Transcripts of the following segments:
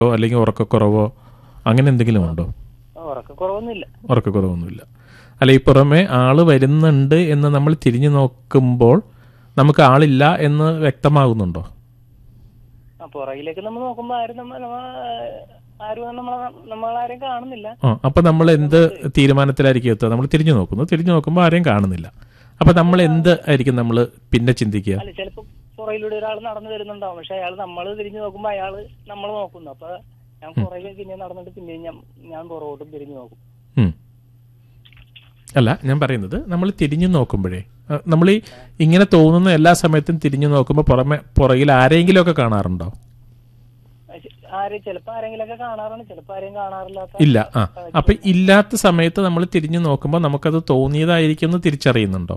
അല്ലെങ്കിൽ ഉറക്കക്കുറവോ അങ്ങനെ എന്തെങ്കിലും ഉണ്ടോ ഉറക്കക്കുറവൊന്നുമില്ല ഉറക്കക്കുറവൊന്നുമില്ല അല്ല ഈ പുറമെ ആള് വരുന്നുണ്ട് എന്ന് നമ്മൾ തിരിഞ്ഞു നോക്കുമ്പോൾ നമുക്ക് ആളില്ല എന്ന് വ്യക്തമാകുന്നുണ്ടോ ആ പുറകിലേക്ക് നമ്മൾ നോക്കുമ്പോ ആരും നമ്മ നമ്മ ആരും നമ്മളെ നമ്മളാരും കാണുന്നില്ല ആ അപ്പൊ നമ്മൾ എന്ത് തീരുമാനത്തിലായിരിക്കും എത്തുക നമ്മൾ തിരിഞ്ഞു നോക്കുന്നു തിരിഞ്ഞു നോക്കുമ്പോൾ ആരെയും കാണുന്നില്ല അപ്പൊ നമ്മൾ എന്ത് ആയിരിക്കും നമ്മൾ പിന്നെ ചിന്തിക്കുക അല്ല ചിലപ്പോ പുറകിലൂടെ ഒരാൾ നടന്നു വരുന്നുണ്ടാവും പക്ഷെ അയാൾ നമ്മൾ തിരിഞ്ഞു നോക്കുമ്പോ അയാള് നമ്മൾ നോക്കുന്നു അപ്പൊ ഞാൻ പുറകെ പിന്നെ നടന്നിട്ട് പിന്നെ ഞാൻ ഞാൻ പുറകോട്ടും തിരിഞ്ഞു നോക്കും ഉം. അല്ല ഞാൻ പറയുന്നത് നമ്മൾ തിരിഞ്ഞു നോക്കുമ്പോഴേ നമ്മൾ ഈ ഇങ്ങനെ തോന്നുന്ന എല്ലാ സമയത്തും തിരിഞ്ഞു നോക്കുമ്പോൾ പുറമെ പുറകിൽ ആരെങ്കിലും ഒക്കെ കാണാറുണ്ടോ ആര് ചിലപ്പോ ആരെങ്കിലൊക്കെ കാണാറുണ്ട് ചിലപ്പോ ആരെയും കാണാറില്ലാത്ത ഇല്ല ആ അപ്പൊ ഇല്ലാത്ത സമയത്ത് നമ്മൾ തിരിഞ്ഞു നോക്കുമ്പോൾ നമുക്കത് തോന്നിയതായിരിക്കും എന്ന് തിരിച്ചറിയുന്നുണ്ടോ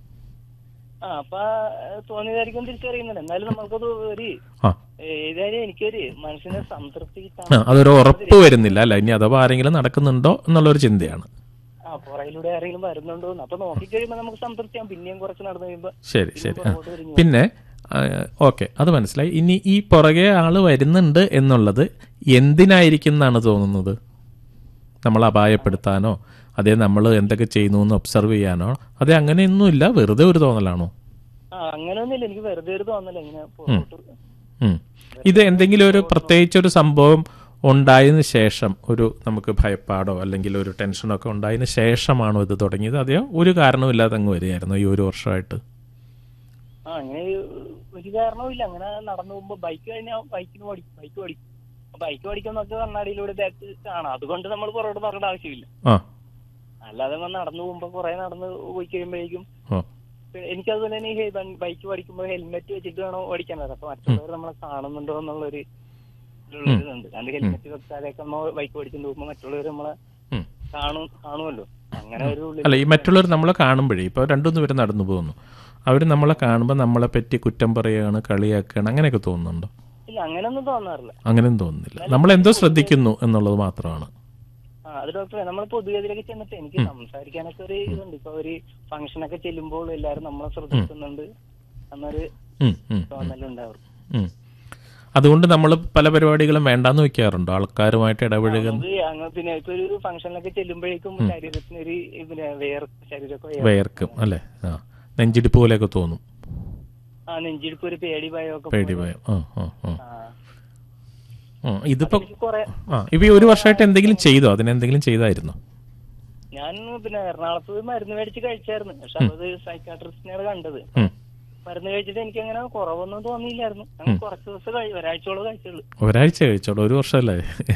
ആ അപ്പൊ ഏഹ്, തോന്നിയതായിരിക്കും തിരിച്ചറിയുന്നുണ്ട് എന്നാലും നമുക്കത് ഒരു ആ ഏതായാലും എനിക്കൊരു മനസ്സിന് സംതൃപ്തി ആ, കിട്ടാൻ അതൊരു ഉറപ്പ് വരുന്നില്ല അല്ല ഇനി അഥവാ ആരെങ്കിലും നടക്കുന്നുണ്ടോ എന്നുള്ളൊരു ചിന്തയാണ് ആ പുറകിലൂടെ ആരെങ്കിലും വരുന്നുണ്ടോ എന്ന് അപ്പൊ നോക്കിക്കഴിയുമ്പോ നമുക്ക് സംതൃപ്തിയാവും പിന്നെയും കുറച്ച് നടന്നു കഴിയുമ്പോ ശരി ശരി ആ പുറകോട്ട് തിരിഞ്ഞു പിന്നെ ഓക്കെ അത് മനസ്സിലായി ഇനി ഈ പുറകെ ആള് വരുന്നുണ്ട് എന്നുള്ളത് എന്തിനായിരിക്കും എന്നാണ് തോന്നുന്നത് നമ്മൾ അപായപ്പെടുത്താനോ അതേ നമ്മൾ എന്തൊക്കെ ചെയ്യുന്നു എന്ന് ഒബ്സർവ് ചെയ്യാനോ അതേ അങ്ങനെയൊന്നുമില്ല വെറുതെ ഒരു തോന്നലാണോ ആ അങ്ങനെയൊന്നുമില്ല എനിക്ക് വെറുതെ ഒരു തോന്നല ഇങ്ങനെ പുറകോട്ട് ഉം. ഇത് എന്തെങ്കിലും ഒരു പ്രത്യേകിച്ച് ഒരു സംഭവം ഉണ്ടായതിന് ശേഷം ഒരു നമുക്ക് ഭയപ്പാടോ അല്ലെങ്കിൽ ഒരു ടെൻഷനോ ഒക്കെ ഉണ്ടായതിന് ശേഷമാണോ ഇത് തുടങ്ങിയത് അതെയോ ഒരു കാരണവുമില്ലാതെ അങ്ങ് വരികയായിരുന്നു ഈ ഒരു വർഷമായിട്ട് ആ അങ്ങനെ ഒരു കാരണവുമില്ല അങ്ങനെ നടന്നു പോകുമ്പോ ബൈക്ക് കഴിഞ്ഞാൽ ബൈക്കിന് പഠിക്കും ബൈക്ക് പഠിക്കും ബൈക്ക് പഠിക്കുന്നൊക്കെ കണ്ണാടിയിലൂടെ ബാക്ക് കാണാം അതുകൊണ്ട് നമ്മൾ പുറകോട്ട് പറയേണ്ട ആവശ്യമില്ല ആ അല്ലാതെ നമ്മൾ നടന്നു പോകുമ്പോ കുറെ നടന്ന് പോയി കഴിയുമ്പോഴേക്കും ഓ പിന്നെ എനിക്കതുപോലെ തന്നെ ഈ ബൈക്ക് പഠിക്കുമ്പോൾ ഹെൽമെറ്റ് വെച്ചിട്ട് വേണം ഓടിക്കാനത് അപ്പൊ മറ്റുള്ളവർ നമ്മളെ കാണുന്നുണ്ടോ എന്നുള്ളൊരു ഒരു ഇതുണ്ട് കാരണം ഹെൽമെറ്റ് വെക്കാതെയൊക്കെ നമ്മൾ ബൈക്ക് പഠിച്ചു പോകുമ്പോൾ മറ്റുള്ളവർ നമ്മളെ ഉം. കാണും കാണുമല്ലോ അങ്ങനെ ഒരു ഉള്ളിൽ അല്ല ഈ മറ്റുള്ളവർ നമ്മളെ കാണുമ്പോഴേ ഇപ്പോൾ രണ്ടുമൂന്ന് പേര് നടന്നു പോകുന്നു അവർ നമ്മളെ കാണുമ്പോൾ നമ്മളെ പറ്റി കുറ്റം പറയുകയാണ് കളിയാക്കുകയാണ് അങ്ങനെയൊക്കെ തോന്നുന്നുണ്ടോ ഇല്ല അങ്ങനെയൊന്നും തോന്നാറില്ല അങ്ങനെയൊന്നും തോന്നുന്നില്ല നമ്മൾ എന്തോ ശ്രദ്ധിക്കുന്നു എന്നുള്ളത് മാത്രമാണ് ആ അത് ഡോക്ടറെ നമ്മൾ പൊതുഗതിയിലൊക്കെ ചെന്നിട്ട് എനിക്ക് സംസാരിക്കാനൊക്കെ ഒരു ഇതുണ്ട് ഇപ്പൊ ഒരു ഫംഗ്ഷനൊക്കെ ചെല്ലുമ്പോൾ എല്ലാരും നമ്മളെ ശ്രദ്ധിക്കുന്നുണ്ട് എന്നൊരു ഉം, ഉം, തോന്നലുണ്ടാവും ഉം. അതുകൊണ്ട് നമ്മൾ പല പരിപാടികളും വേണ്ടാന്ന് വെക്കാറുണ്ടോ ആൾക്കാരുമായിട്ട് ഇടപഴകുന്ന നമുക്ക് അങ്ങ് പിന്നെ ഇപ്പൊ ഒരു ഫംഗ്ഷനിലൊക്കെ ചെല്ലുമ്പോഴേക്കും ശരീരത്തിന് ഒരു പിന്നെ വേർ ശരീരമൊക്കെ വേർ- വയർക്കും അല്ലേ ആ നെഞ്ചിടിപ്പ് പോലെയൊക്കെ തോന്നും ആ നെഞ്ചിടിപ്പ് ഒരു പേടി ഭയമൊക്കെ പേടി ഭയം ആ ആ ആ ആ. ആ, ഇതിപ്പോ എനിക്ക് കുറെ ആ ഇപ്പൊ ഈ ഒരു വർഷമായിട്ട് എന്തെങ്കിലും ചെയ്തോ അതിനെന്തെങ്കിലും ചെയ്തായിരുന്നോ ഞാൻ പിന്നെ എറണാകുളത്ത് പോയി മരുന്ന് മേടിച്ച് കഴിച്ചായിരുന്നു പക്ഷെ അത് സൈക്കാട്രിസ്റ്റിനെയാണ് കണ്ടത് ഉം. മരുന്ന് കഴിച്ചിട്ട് എനിക്ക് അങ്ങനെ കുറവൊന്നും തോന്നിയില്ലായിരുന്നു ഞാൻ കുറച്ച് ദിവസം കഴി ഒരാഴ്ചയോളം കഴിച്ചുള്ളൂ ഒരാഴ്ച കഴിച്ചോളൂ ഒരു വർഷമല്ലേ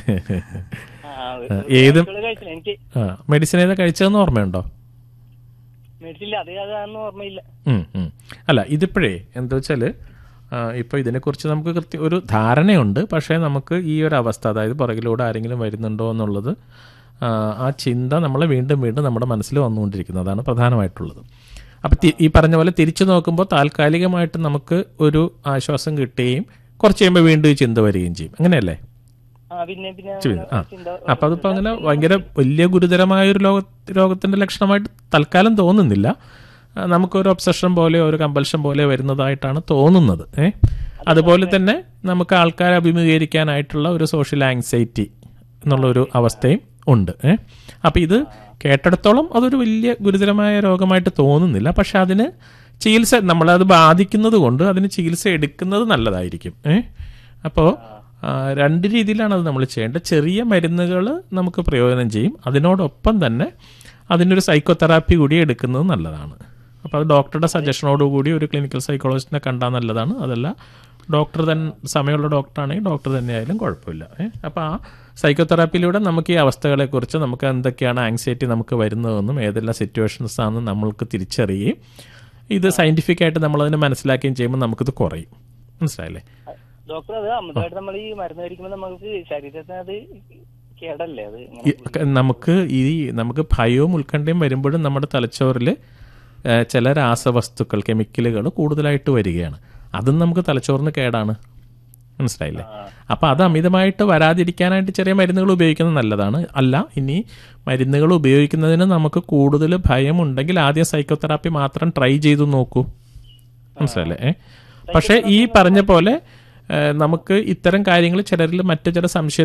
ആ, ഒരു- ഏത് ഒരാഴ്ചയോളം കഴിച്ചില്ല എനിക്ക് ആ മെഡിസിൻ ഏതാ കഴിച്ചതെന്ന് ഓർമ്മയുണ്ടോ മേടിച്ചില്ല അത് അതാണെന്ന് ഓർമ്മയില്ല ഉം, ഉം. അല്ല ഇതിപ്പോഴേ എന്താ വെച്ചാൽ ഇപ്പോൾ ഇതിനെക്കുറിച്ച് നമുക്ക് കൃത്യ ഒരു ധാരണയുണ്ട് പക്ഷേ നമുക്ക് ഈ ഒരു അവസ്ഥ അതായത് പുറകിലൂടെ ആരെങ്കിലും വരുന്നുണ്ടോ എന്നുള്ളത് ആ, ആ ചിന്ത നമ്മളെ വീണ്ടും വീണ്ടും നമ്മുടെ മനസ്സിൽ വന്നുകൊണ്ടിരിക്കുന്നതാണ് പ്രധാനമായിട്ടുള്ളത് അപ്പം ഈ പറഞ്ഞ പോലെ തിരിച്ചു നോക്കുമ്പോൾ താൽക്കാലികമായിട്ട് നമുക്ക് ഒരു ആശ്വാസം കിട്ടുകയും കുറച്ച് കഴിയുമ്പോൾ വീണ്ടും ഈ ചിന്ത വരികയും ചെയ്യും അങ്ങനെയല്ലേ ആ പിന്നെ പിന്നെ ചെയ്തു. ആ അങ്ങനെ ചിന്ത അപ്പം അതിപ്പോൾ അങ്ങനെ ഭയങ്കര വലിയ ഗുരുതരമായ ഒരു ലോക രോഗത്തിൻ്റെ ലക്ഷണമായിട്ട് തൽക്കാലം തോന്നുന്നില്ല ആ, നമുക്കൊരു ഒബ്സഷൻ പോലെ ഒരു കമ്പൽഷൻ പോലെ വരുന്നതായിട്ടാണ് തോന്നുന്നത് ഏ അതുപോലെ തന്നെ നമുക്ക് ആൾക്കാരെ അഭിമുഖീകരിക്കാനായിട്ടുള്ള ഒരു സോഷ്യൽ ആങ്സൈറ്റി എന്നുള്ള ഒരു അവസ്ഥയും ഉണ്ട് ഏ അപ്പം ഇത് കേട്ടിടത്തോളം അതൊരു വലിയ ഗുരുതരമായ രോഗമായിട്ട് തോന്നുന്നില്ല പക്ഷെ അതിന് ചികിത്സ നമ്മളത് ബാധിക്കുന്നത് കൊണ്ട് അതിന് ചികിത്സ എടുക്കുന്നത് നല്ലതായിരിക്കും ഏ അപ്പോൾ ആ, രണ്ട് രീതിയിലാണ് അത് നമ്മൾ ചെയ്യേണ്ടത് ചെറിയ മരുന്നുകൾ നമുക്ക് പ്രയോജനം ചെയ്യും അതിനോടൊപ്പം തന്നെ അതിനൊരു സൈക്കോതെറാപ്പി കൂടി എടുക്കുന്നത് നല്ലതാണ് അപ്പോൾ അത് ഡോക്ടറുടെ സജഷനോടുകൂടി ഒരു ക്ലിനിക്കൽ സൈക്കോളജിസ്റ്റിനെ കണ്ടാൽ നല്ലതാണ് അതല്ല ഡോക്ടർ തന്നെ സമയമുള്ള ഡോക്ടറാണെങ്കിൽ ഡോക്ടർ തന്നെ ആയാലും കുഴപ്പമില്ല ഏ അപ്പോൾ ആ സൈക്കോതെറാപ്പിയിലൂടെ നമുക്ക് ഈ അവസ്ഥകളെക്കുറിച്ച് നമുക്ക് എന്തൊക്കെയാണ് ആങ്സൈറ്റി നമുക്ക് വരുന്നതെന്നും ഏതെല്ലാം സിറ്റുവേഷൻസ് ആണെന്ന് നമ്മൾക്ക് തിരിച്ചറിയുകയും ഇത് സയൻറ്റിഫിക് ആയിട്ട് നമ്മളതിനെ മനസ്സിലാക്കുകയും ചെയ്യുമ്പോൾ നമുക്കിത് കുറയും മനസ്സിലായില്ലേ ഡോക്ടർ അത് അമിതമായിട്ട് നമ്മൾ ഈ മരുന്ന് കഴിക്കുമ്പോൾ നമുക്ക് ശരീരത്തിന് അത് കേടല്ലേ അത് ഇങ്ങനെ ഈ ക- നമുക്ക് ഈ നമുക്ക് ഭയവും ഉത്കണ്ഠയും വരുമ്പോഴും നമ്മുടെ തലച്ചോറിൽ ചില രാസവസ്തുക്കൾ കെമിക്കലുകൾ കൂടുതലായിട്ട് വരികയാണ് അതും നമുക്ക് തലച്ചോറിന് കേടാണ് മനസ്സിലായില്ലേ അപ്പോൾ അത് അമിതമായിട്ട് വരാതിരിക്കാനായിട്ട് ചെറിയ മരുന്നുകൾ ഉപയോഗിക്കുന്നത് നല്ലതാണ് അല്ല ഇനി മരുന്നുകൾ ഉപയോഗിക്കുന്നതിന് നമുക്ക് കൂടുതൽ ഭയമുണ്ടെങ്കിൽ ആദ്യം സൈക്കോതെറാപ്പി മാത്രം ട്രൈ ചെയ്തു നോക്കൂ മനസ്സിലല്ലേ ഏ പക്ഷേ ഈ പറഞ്ഞ പോലെ ഏഹ് നമുക്ക് ഇത്തരം കാര്യങ്ങൾ ചിലരിൽ മറ്റു ചില സംശയ